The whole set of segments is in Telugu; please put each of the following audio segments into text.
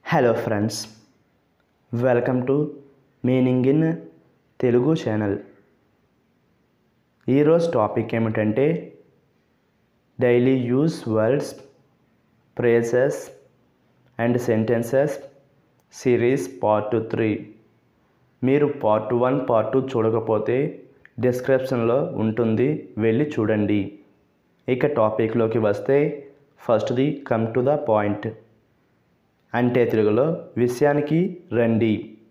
hello friends welcome to meaning in Telugu channel ఈరోజు టాపిక్ ఏమిటంటే daily use words phrases and sentences series part three మీరు పార్ట్ వన్ పార్ట్ టూ చూడకపోతే డిస్క్రిప్షన్లో ఉంటుంది వెళ్ళి చూడండి ఇక టాపిక్లోకి వస్తే ఫస్ట్ది కమ్ టు ద పాయింట్ అంటే తెలుగులో విషయానికి రండి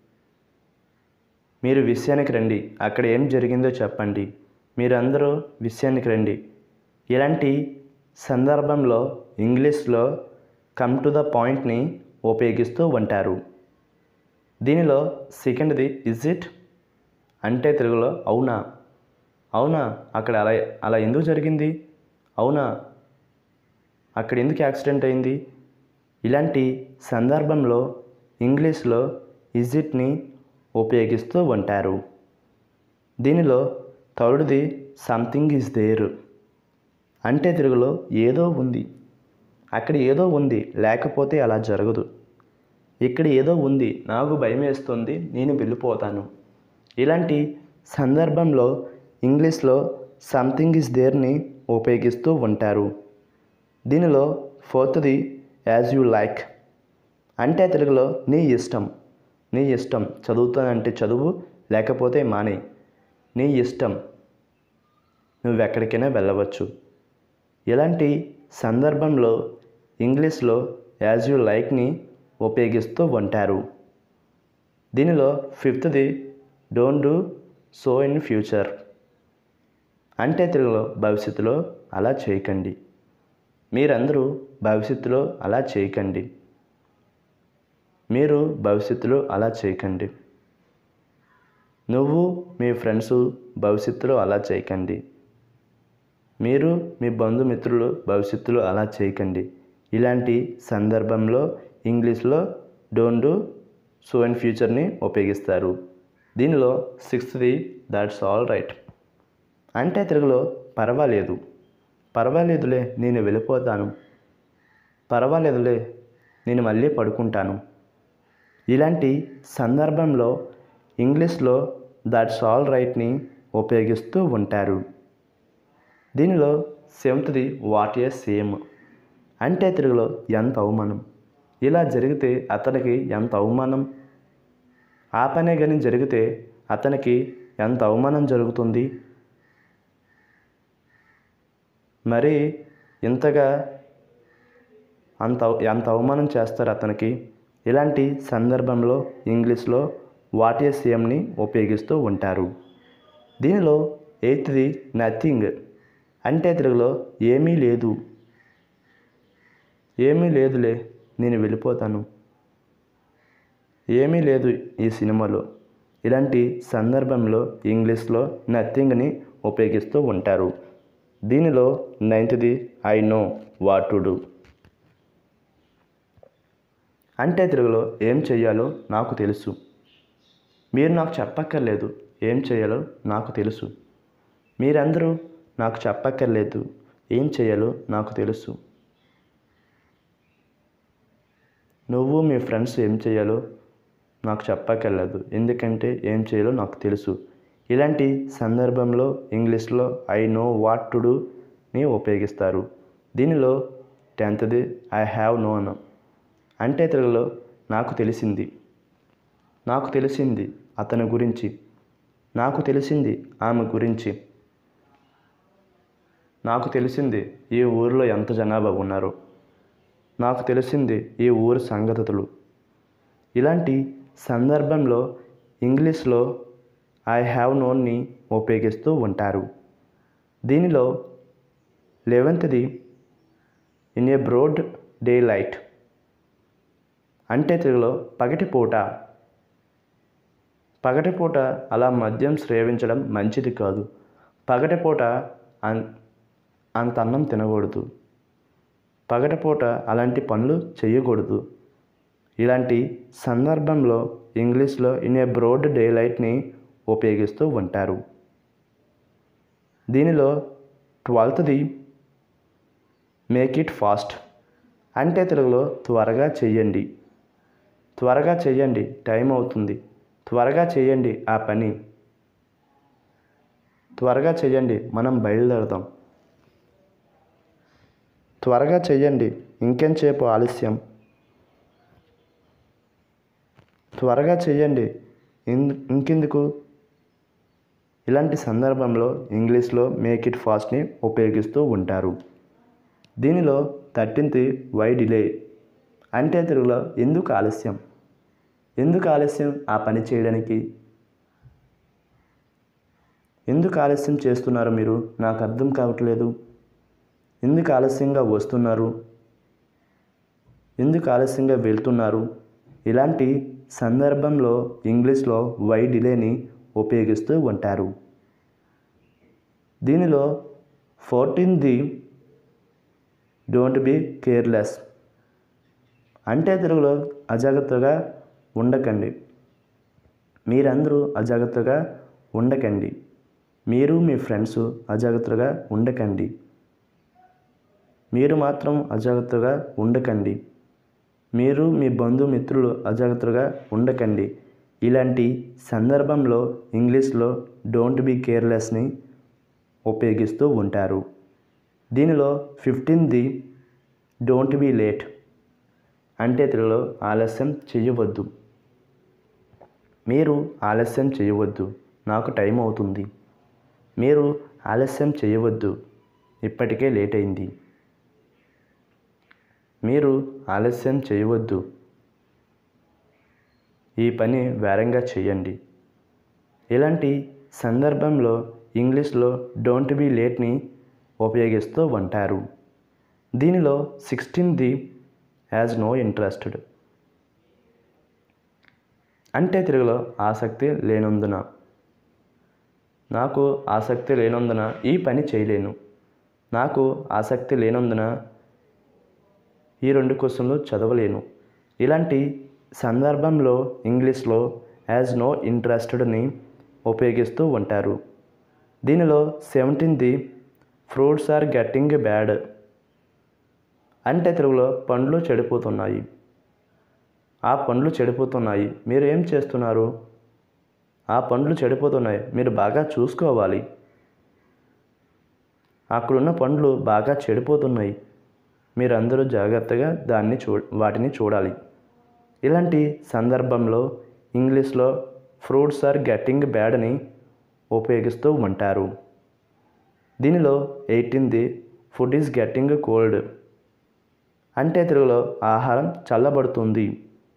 మీరు విషయానికి రండి అక్కడ ఏం జరిగిందో చెప్పండి మీరందరూ విషయానికి రండి ఇలాంటి సందర్భంలో ఇంగ్లీష్లో కమ్ టు ద పాయింట్ని ఉపయోగిస్తూ ఉంటారు దీనిలో సెకండ్ది ఇజ్ ఇట్ అంటే తెలుగులో అవునా అవునా అక్కడ అలా అలా ఎందుకు జరిగింది అవునా అక్కడ ఎందుకు యాక్సిడెంట్ అయింది ఇలాంటి సందర్భంలో ఇంగ్లీష్లో ఇజ్ ఇట్ని ఉపయోగిస్తూ ఉంటారు దీనిలో థర్డ్ది సంథింగ్ ఈజ్ దేర్ అంటే తెలుగులో ఏదో ఉంది అక్కడ ఏదో ఉంది లేకపోతే అలా జరగదు ఇక్కడ ఏదో ఉంది నాకు భయం వేస్తుంది నేను వెళ్ళిపోతాను ఇలాంటి సందర్భంలో ఇంగ్లీష్లో సంథింగ్ ఈజ్ దేర్ని ఉపయోగిస్తూ ఉంటారు దీనిలో ఫోర్త్ది యాజ్ యూ లైక్ అంటే తెలుగులో నీ ఇష్టం నీ ఇష్టం చదువుతానంటే చదువు లేకపోతే మానే నీ ఇష్టం నువ్వు ఎక్కడికైనా వెళ్ళవచ్చు ఇలాంటి సందర్భంలో ఇంగ్లీష్లో యాజ్ యూ లైక్ని ఉపయోగిస్తూ ఉంటారు దీనిలో ఫిఫ్త్ది don't do so in future అంటే తెలుగులో భవిష్యత్తులో అలా చేయకండి మీరందరూ భవిష్యత్తులో అలా చేయకండి మీరు భవిష్యత్తులో అలా చేయకండి నువ్వు మీ ఫ్రెండ్స్ భవిష్యత్తులో అలా చేయకండి మీరు మీ బంధుమిత్రులు భవిష్యత్తులో అలా చేయకండి ఇలాంటి సందర్భంలో ఇంగ్లీష్లో డోంట్ డూ సో ఇన్ ఫ్యూచర్ని ఉపయోగిస్తారు దీనిలో సిక్స్త్ది దాట్స్ ఆల్ రైట్ అంటే తెలుగులో పర్వాలేదు పర్వాలేదులే నేను వెళ్ళిపోతాను పర్వాలేదులే నేను మళ్ళీ పడుకుంటాను ఇలాంటి సందర్భంలో ఇంగ్లీష్లో దట్స్ ఆల్ రైట్ని ఉపయోగిస్తూ ఉంటారు దీనిలో సెవెంత్ది వాట్ ఏ సేమ్ అంటే తెలుగులో ఎంత అవమానం ఇలా జరిగితే అతనికి ఎంత అవమానం ఆ పనే కానీ జరిగితే అతనికి ఎంత అవమానం జరుగుతుంది మరి ఇంతగా అంత ఎంత అవమానం చేస్తారు అతనికి ఇలాంటి సందర్భంలో ఇంగ్లీష్లో వాట్ ఏ సీఎంని ఉపయోగిస్తూ ఉంటారు దీనిలో ఎయిత్ది నథింగ్ అంటే తెలుగులో ఏమీ లేదు ఏమీ లేదులే నేను వెళ్ళిపోతాను ఏమీ లేదు ఈ సినిమాలో ఇలాంటి సందర్భంలో ఇంగ్లీష్లో నథింగ్ని ఉపయోగిస్తూ ఉంటారు దీనిలో నైన్త్ది I know what to do అంటే తెలుగులో ఏం చెయ్యాలో నాకు తెలుసు మీరు నాకు చెప్పక్కర్లేదు ఏం చేయాలో నాకు తెలుసు మీరందరూ నాకు చెప్పక్కర్లేదు ఏం చేయాలో నాకు తెలుసు నువ్వు మీ ఫ్రెండ్స్ ఏం చేయాలో నాకు చెప్పక్కర్లేదు ఎందుకంటే ఏం చేయాలో నాకు తెలుసు ఇలాంటి సందర్భంలో ఇంగ్లీష్లో ఐ నో వాట్ టు డూని ఉపయోగిస్తారు దీనిలో టెన్త్ది ఐ హ్యావ్ నోన్ అంటే తెలుగులో నాకు తెలిసింది నాకు తెలిసింది అతని గురించి నాకు తెలిసింది ఆమె గురించి నాకు తెలిసింది ఈ ఊరిలో ఎంత జనాభా ఉన్నారు నాకు తెలిసింది ఈ ఊరి సంగతులు ఇలాంటి సందర్భంలో ఇంగ్లీష్లో ఐ హ్యావ్ నోన్ని ఉపయోగిస్తూ ఉంటారు దీనిలో లెవెంత్ది in a broad daylight అంటే తెలుగులో పగటిపూట పగటిపూట అలా మద్యం సేవించడం మంచిది కాదు పగటిపూట అన్ అంత అన్నం తినకూడదు పగటిపూట అలాంటి పనులు చేయకూడదు ఇలాంటి సందర్భంలో ఇంగ్లీష్లో ఇన్ ఏ బ్రోడ్ డే లైట్ని ఉపయోగిస్తూ ఉంటారు దీనిలో ట్వెల్త్ది మేక్ ఇట్ ఫాస్ట్ అంటే తెలుగులో త్వరగా చెయ్యండి త్వరగా చేయండి టైం అవుతుంది త్వరగా చేయండి ఆ పని త్వరగా చేయండి మనం బయలుదేరదాం త్వరగా చెయ్యండి ఇంకెంతసేపు ఆలస్యం త్వరగా చెయ్యండి ఇం- ఇంకెందుకు ఇలాంటి సందర్భంలో ఇంగ్లీష్లో మేక్ ఇట్ ఫాస్ట్ని ఉపయోగిస్తూ ఉంటారు దీనిలో థర్టీన్త్ వై డిలే అంటే తెలుగులో ఎందుకు ఆలస్యం ఎందుకు ఆలస్యం ఆ పని చేయడానికి ఎందుకు ఆలస్యం చేస్తున్నారు మీరు నాకు అర్థం కావట్లేదు ఎందుకు ఆలస్యంగా వస్తున్నారు ఎందుకు ఆలస్యంగా వెళ్తున్నారు ఇలాంటి సందర్భంలో ఇంగ్లీష్లో వై డిలేని ఉపయోగిస్తూ ఉంటారు దీనిలో ఫోర్టీన్ ది డోంట్ బీ కేర్లెస్ అంటే తెలుగులో అజాగ్రత్తగా ఉండకండి మీరందరూ అజాగ్రత్తగా ఉండకండి మీరు మీ ఫ్రెండ్స్ అజాగ్రత్తగా ఉండకండి మీరు మాత్రం అజాగ్రత్తగా ఉండకండి మీరు మీ బంధుమిత్రులు అజాగ్రత్తగా ఉండకండి ఇలాంటి సందర్భంలో ఇంగ్లీష్లో డోంట్ బీ కేర్లెస్ని ఉపయోగిస్తూ ఉంటారు దీనిలో ఫిఫ్టీన్ది డోంట్ బీ లేట్ అంటే తెలుగులో ఆలస్యం చేయవద్దు మీరు ఆలస్యం చేయవద్దు నాకు టైం అవుతుంది మీరు ఆలస్యం చేయవద్దు ఇప్పటికే లేట్ అయింది మీరు ఆలస్యం చేయవద్దు ఈ పని వేరంగా చేయండి ఇలాంటి సందర్భంలో ఇంగ్లీష్లో డోంట్ బీ లేట్ని ఉపయోగిస్తూ ఉంటారు దీనిలో సిక్స్టీన్ది యాజ్ నో ఇంట్రెస్టెడ్ అంటే తెలుగులో ఆసక్తి లేనందున నాకు ఆసక్తి లేనందున ఈ పని చేయలేను నాకు ఆసక్తి లేనందున ఈ రెండు క్వశ్చన్లు చదవలేను ఇలాంటి సందర్భంలో ఇంగ్లీష్లో యాజ్ నో ఇంట్రెస్టెడ్ని ఉపయోగిస్తూ ఉంటారు దీనిలో సెవెంటీన్ది ఫ్రూట్స్ ఆర్ గెట్టింగ్ బ్యాడ్ అంటే తెలుగులో పండ్లు చెడిపోతున్నాయి ఆ పండ్లు చెడిపోతున్నాయి మీరు ఏం చేస్తున్నారు ఆ పండ్లు చెడిపోతున్నాయి మీరు బాగా చూసుకోవాలి అక్కడున్న పండ్లు బాగా చెడిపోతున్నాయి మీరందరూ జాగ్రత్తగా దాన్ని చూ వాటిని చూడాలి ఇలాంటి సందర్భంలో ఇంగ్లీష్లో ఫ్రూట్స్ ఆర్ గెట్టింగ్ బ్యాడ్ అని ఉపయోగిస్తూ ఉంటారు దీనిలో ఎయిటీన్ది ఫుడ్ ఈజ్ గెట్టింగ్ కోల్డ్ అంటే తెలుగులో ఆహారం చల్లబడుతుంది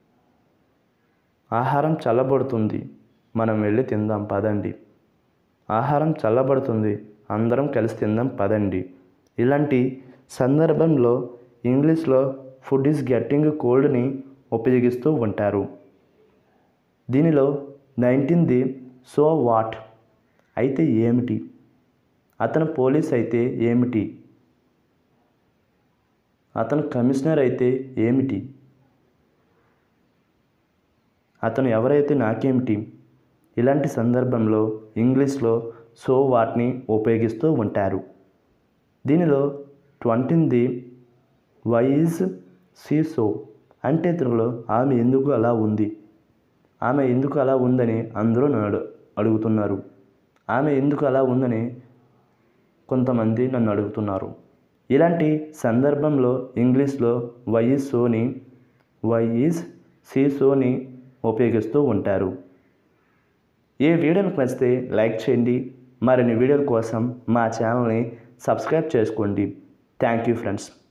ఆహారం చల్లబడుతుంది మనం వెళ్ళి తిందాం పదండి ఆహారం చల్లబడుతుంది అందరం కలిసి తిందాం పదండి ఇలాంటి సందర్భంలో ఇంగ్లీష్లో ఫుడ్ ఈజ్ గెట్టింగ్ కోల్డ్ని ఉపయోగిస్తూ ఉంటారు దీనిలో నైన్టీన్ది సో వాట్ అయితే ఏమిటి అతను పోలీస్ అయితే ఏమిటి అతను కమిషనర్ అయితే ఏమిటి అతను ఎవరైతే నాకేమిటి ఇలాంటి సందర్భంలో ఇంగ్లీష్లో సో వాట్ని ఉపయోగిస్తూ ఉంటారు దీనిలో ట్వంటీన్ది వై ఈజ్ సీ సో అంటే తెలుగులో ఆమె ఎందుకు అలా ఉంది ఆమె ఎందుకు అలా ఉందని అందరూ నన్ను అడు- అడుగుతున్నారు ఆమె ఎందుకు అలా ఉందని కొంతమంది నన్ను అడుగుతున్నారు ఇలాంటి సందర్భంలో ఇంగ్లీష్లో వై ఈజ్ సోని వై ఈజ్ సీ సోని ఉపయోగిస్తూ ఉంటారు ఈ వీడియో మీకు నచ్చితే లైక్ చేయండి మరిన్ని వీడియోల కోసం మా ఛానల్ని సబ్స్క్రైబ్ చేసుకోండి థ్యాంక్ యూ ఫ్రెండ్స్